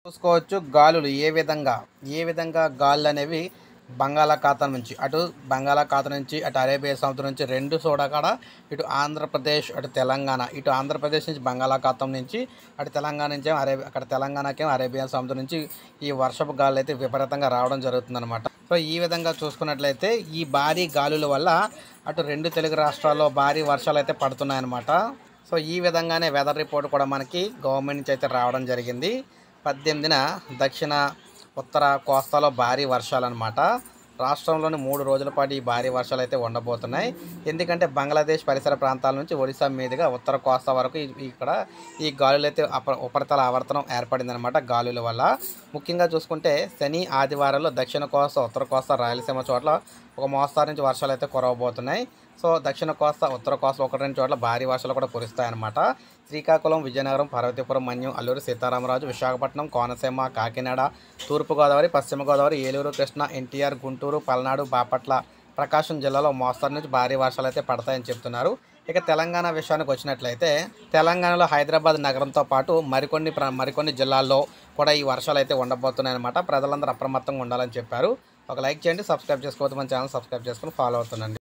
చూసుకోవచ్చు గాలులు ఏ విధంగా ఏ విధంగా గాలులు అనేవి బంగాళాఖాతం నుంచి అటు బంగాళాఖాతం నుంచి అటు అరేబియా సముద్రం నుంచి రెండు చూడకాడ ఇటు ఆంధ్రప్రదేశ్ అటు తెలంగాణ ఇటు ఆంధ్రప్రదేశ్ నుంచి బంగాళాఖాతం నుంచి అటు తెలంగాణ నుంచి అరేబియా అక్కడ తెలంగాణకేమో అరేబియా సముద్రం నుంచి ఈ వర్షపు గాలులు అయితే విపరీతంగా రావడం జరుగుతుందన్నమాట సో ఈ విధంగా చూసుకున్నట్లయితే ఈ భారీ గాలుల వల్ల అటు రెండు తెలుగు రాష్ట్రాల్లో భారీ వర్షాలు అయితే పడుతున్నాయన్నమాట సో ఈ విధంగానే వెదర్ రిపోర్ట్ కూడా మనకి గవర్నమెంట్ నుంచి అయితే రావడం జరిగింది పద్దెనిమిదిన దక్షిణ ఉత్తర కోస్తాలో భారీ వర్షాలు అనమాట రాష్ట్రంలోని మూడు రోజుల పాటు ఈ భారీ వర్షాలు అయితే ఉండబోతున్నాయి ఎందుకంటే బంగ్లాదేశ్ పరిసర ప్రాంతాల నుంచి ఒడిశా మీదుగా ఉత్తర కోస్తా వరకు ఈ- ఇక్కడ ఈ గాలులు అయితే అప ఉపరితల ఆవర్తనం ఏర్పడిందనమాట గాలుల వల్ల ముఖ్యంగా చూసుకుంటే శని ఆదివారాల్లో దక్షిణ కోస్తా ఉత్తర కోస్తా రాయలసీమ చోట్ల ఒక మోస్తారు నుంచి వర్షాలు అయితే కురవబోతున్నాయి సో దక్షిణ కోస్తా ఉత్తర కోస్తా ఒకటి రెండు చోట్ల భారీ వర్షాలు కూడా కురుస్తాయన్నమాట శ్రీకాకుళం విజయనగరం పార్వతీపురం మన్యం అల్లూరు సీతారామరాజు విశాఖపట్నం కోనసీమ కాకినాడ తూర్పుగోదావరి పశ్చిమ గోదావరి ఏలూరు కృష్ణా ఎన్టీఆర్ గుంటూరు పల్నాడు బాపట్ల ప్రకాశం జిల్లాలో మోస్తరు నుంచి భారీ వర్షాలు అయితే పడతాయని చెప్తున్నారు ఇక తెలంగాణ విషయానికి వచ్చినట్లయితే తెలంగాణలో హైదరాబాద్ నగరంతో పాటు మరికొన్ని ప్ర- మరికొన్ని జిల్లాల్లో కూడా ఈ వర్షాలు అయితే ఉండబోతున్నాయన్నమాట ప్రజలందరూ అప్రమత్తంగా ఉండాలని చెప్పారు ఒక లైక్ చేయండి సబ్స్క్రైబ్ చేసుకోవద్దు మన ఛానల్ సబ్స్క్రైబ్ చేసుకుని ఫాలో అవుతుండండి